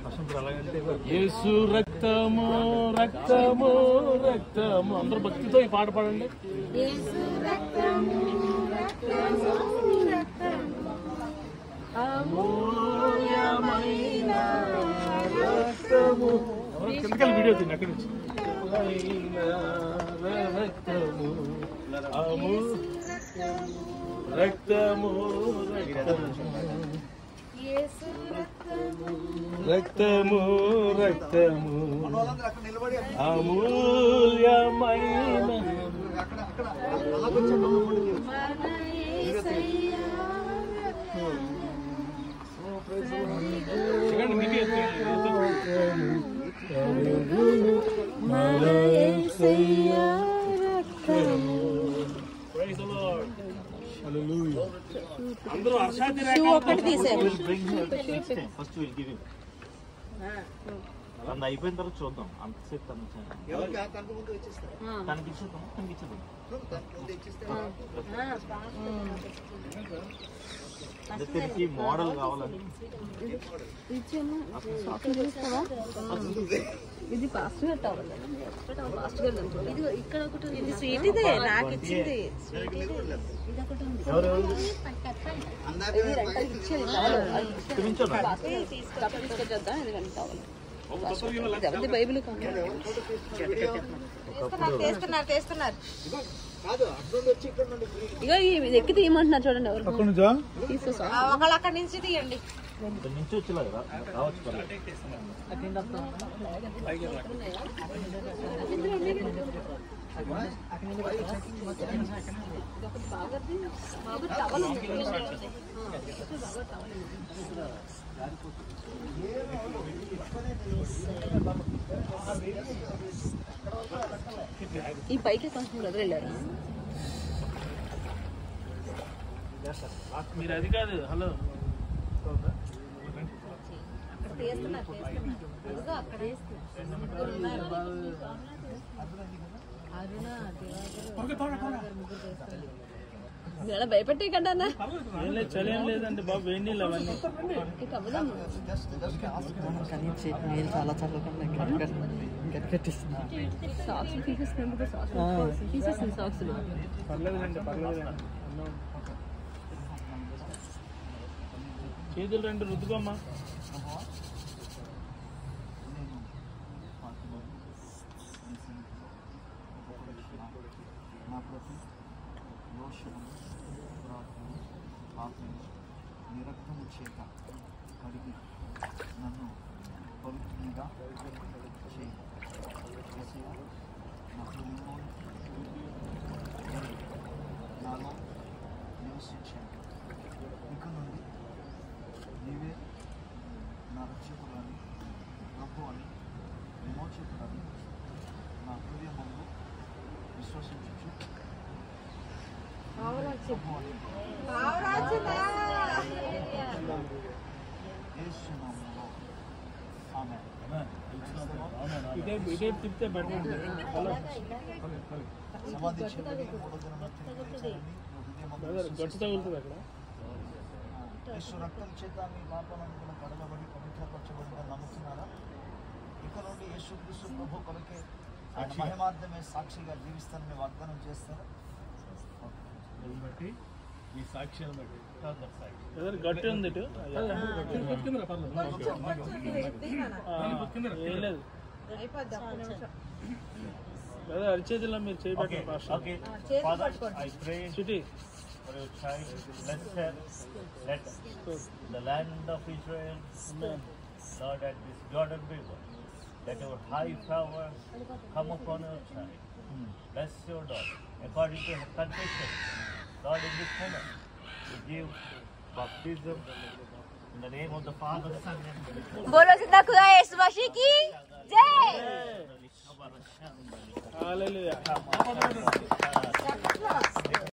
యేసు రక్తము రక్తము రక్తము అందరూ భక్తితో ఈ పాట పాడండి యేసు రక్తము రక్తము రక్తము అమూల్యమైన రక్తము ఎవరో కిందకెళ్ళి వీడియో తిని అక్కడి నుంచి రక్తము అమూ రక్తము రక్తము యేసు రక్తము రక్తము రక్తము అమూల్యమైన మన యేసయ్యా చూడండి మీకే మన యేసయ్యా రక్తము Praise the Lord. అందరూ హర్షాతి ఒకటి తీసేయండి ఫస్ట్ విల్ గివ్ హిమ్ తను అయిపోయిన తర్వాత చూద్దాం అంతసేపు తను తనకి ఇచ్చేద్దాం తనకి ఇచ్చేద్దాం అంటే తిరిగి మోడల్ కావాలని ఇది ఫాస్ట్ గా కావాలి ఫాస్ట్ గా ఇది ఇక్కడ ఒకటి ఇది స్వీట్ ఇదే నాకు ఇచ్చింది ఎవరెవరు ఇది రెంటల్ ఇచ్చేది చాలు. అది ఇక్కడ నుంచోనా? తీసుకొచ్చి తీసుకొచ్చేద్దాం ఇది రెండు కావాలి ఇది ఎవరిది బైబిల్ కావాలి తీస్తున్నారు తీస్తున్నారు ఇక ఇది ఎక్కి తీయమంటున్నారు చూడండి ఎవరు తీసుకో ఒకళ్ళు అక్కడి నుంచి తీయండి ఇక్కడ నుంచి వచ్చేలాగా రా- రావచ్చు పర్లేదు ఈ పైకి కొంచెం బ్రదర్ వెళ్ళారు మీరు అది కాదు హలో తీస్తున్నారు తీస్తున్నారు ఇదిగో అక్కడ ఇలా భయపెట్టే కదా అన్న ఏం లేదు చలి ఏం లేదండి బాబు వేడి నీళ్ళు అవన్నీ ఇక అవ్వదాం సాక్స్ తీసేసినప్పుడు సాక్స్ తీసేసింది సాక్స్ పర్లేదులేండి పర్లేదులేండి చేతులు రెండు రుద్దుకోమ్మా నా ప్రతి దోషము ప్రార్థన పాపము నీ రక్తము చేత కడిగి నన్ను పవిత్రంగా చేయి యేసయ్యా, నా హృదయంలో నాలో నివసించండి ఇక నుండి నీవే నా రక్షకులని ప్రభు అని విమోచకులని నా హృదయమందు విశ్వసించు యేసునామములో ఆమేన్ ఇదే ఇదే తిప్పితే బెటర్ హలో సమాధి చెంది మూడో దినమున తిరిగి లేచానని హృదయమందు బ్రదర్ గట్టు తగులుతుంది అక్కడ యేసు రక్తం చేత మీ పాపాలను కూడా కడగబడి పవిత్రపరచబడిందని నమ్ముతున్నారా ఇక నుండి యేసు క్రీస్తు ప్రభు కొరకే ఆయన మహిమార్థమే సాక్షిగా జీవిస్తానని వాగ్దానం చేస్తారా బట్టి ఈ సాక్ష్యాన్ని బట్టి బ్రదర్ గట్టి ఉంది ఇటు ఆ, ఏం లేదు బ్రదర్ అరిచేతిలో మీరు చేయబట్టి Okay, Father, I pray city for your child. Bless her. Let the land of Israel, Lord, at this Jordan River, let your high power come upon your child. Bless your daughter. According to her confession, Lord, in this moment, we give baptism in the name of the Father, Son, and Holy Spirit. बोलो सिद्धा खुदा यीशु मसीह की जय హల్లెలూయా